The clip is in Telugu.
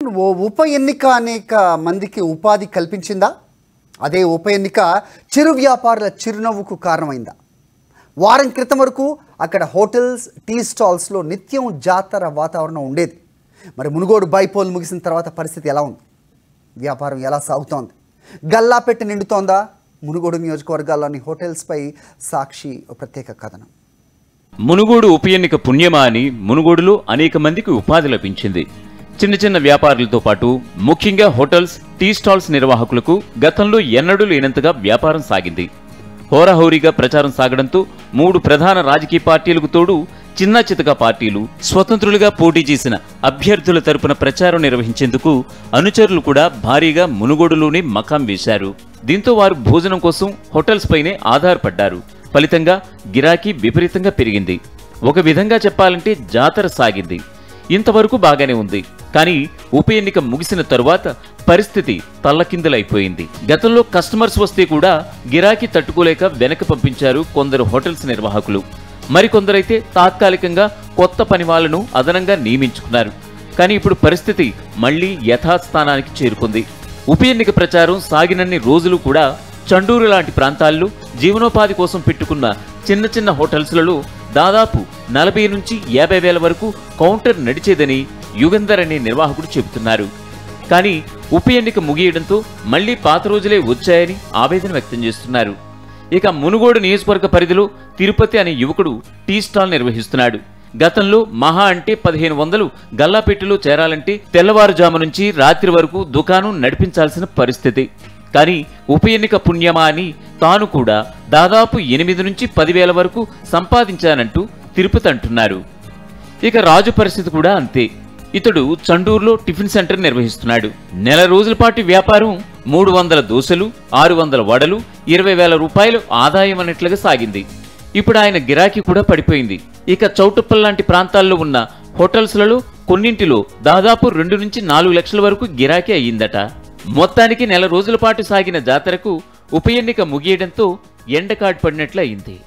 ఓ ఉప ఎన్నిక అనేక మందికి ఉపాధి కల్పించిందా అదే ఉప ఎన్నిక చిరు వ్యాపారుల చిరునవ్వుకు కారణమైందా వారం క్రితం వరకు అక్కడ హోటల్స్ టీ స్టాల్స్లో నిత్యం జాతర వాతావరణం ఉండేది మరి మునుగోడు బైపోల్ ముగిసిన తర్వాత పరిస్థితి ఎలా ఉంది వ్యాపారం ఎలా సాగుతోంది గల్లా పెట్టి నిండుతోందా మునుగోడు నియోజకవర్గాల్లోని హోటల్స్పై సాక్షి ఓ ప్రత్యేక కథనం మునుగోడు ఉప ఎన్నిక పుణ్యమా అని మునుగోడులో అనేక మందికి ఉపాధి లభించింది చిన్న చిన్న వ్యాపారులతో పాటు ముఖ్యంగా హోటల్స్ టీ స్టాల్స్ నిర్వాహకులకు గతంలో ఎన్నడూ లేనంతగా వ్యాపారం సాగింది హోరాహోరీగా ప్రచారం సాగడంతో మూడు ప్రధాన రాజకీయ పార్టీలకు తోడు చిన్న చితక పార్టీలు స్వతంత్రులుగా పోటీ చేసిన అభ్యర్థుల తరపున ప్రచారం నిర్వహించేందుకు అనుచరులు కూడా భారీగా మునుగోడులోనే మకాం వేశారు దీంతో వారు భోజనం కోసం హోటల్స్ పైనే ఆధారపడ్డారు ఫలితంగా గిరాకీ విపరీతంగా పెరిగింది ఒక విధంగా చెప్పాలంటే జాతర సాగింది ఇంతవరకు బాగానే ఉంది కానీ ఉప ఎన్నిక ముగిసిన తరువాత పరిస్థితి తల్లకిందులైపోయింది గతంలో కస్టమర్స్ వస్తే కూడా గిరాకీ తట్టుకోలేక వెనక పంపించారు కొందరు హోటల్స్ నిర్వాహకులు మరికొందరైతే తాత్కాలికంగా కొత్త పని వాళ్ళను అదనంగా నియమించుకున్నారు కానీ ఇప్పుడు పరిస్థితి మళ్లీ యథాస్థానానికి చేరుకుంది ఉప ఎన్నిక ప్రచారం సాగినన్ని రోజులు కూడా చండూరు లాంటి ప్రాంతాల్లో జీవనోపాధి కోసం పెట్టుకున్న చిన్న చిన్న హోటల్స్లలో దాదాపు నలభై నుంచి యాభై వేల వరకు కౌంటర్ నడిచేదని యుగంధర్ అనే నిర్వాహకుడు చెబుతున్నారు కానీ ఉప ఎన్నిక ముగియడంతో మళ్లీ పాత రోజులే వచ్చాయని ఆవేదన వ్యక్తం చేస్తున్నారు ఇక మునుగోడు నియోజకవర్గ పరిధిలో తిరుపతి అనే యువకుడు టీ స్టాల్ నిర్వహిస్తున్నాడు గతంలో మహా అంటే పదిహేను వందలు గల్లాపెట్టులో చేరాలంటే తెల్లవారుజాము నుంచి రాత్రి వరకు దుకాణం నడిపించాల్సిన పరిస్థితి కానీ ఉప ఎన్నిక పుణ్యమా అని తాను కూడా దాదాపు ఎనిమిది నుంచి పదివేల వరకు సంపాదించానంటూ తిరుపతి అంటున్నారు ఇక రాజు పరిస్థితి కూడా అంతే ఇతడు చండూరులో టిఫిన్ సెంటర్ నిర్వహిస్తున్నాడు నెల రోజుల పాటు వ్యాపారం మూడు వందల దోశలు ఆరు వందల వడలు ఇరవై వేల రూపాయలు ఆదాయం అన్నట్లుగా సాగింది ఇప్పుడు ఆయన గిరాకీ కూడా పడిపోయింది ఇక చౌటుప్పల్ లాంటి ప్రాంతాల్లో ఉన్న హోటల్స్లలో కొన్నింటిలో దాదాపు రెండు నుంచి నాలుగు లక్షల వరకు గిరాకీ అయ్యిందట మొత్తానికి నెల రోజుల పాటు సాగిన జాతరకు ఉప ఎన్నిక ముగియడంతో ఎండకాడ్ పడినట్లు అయింది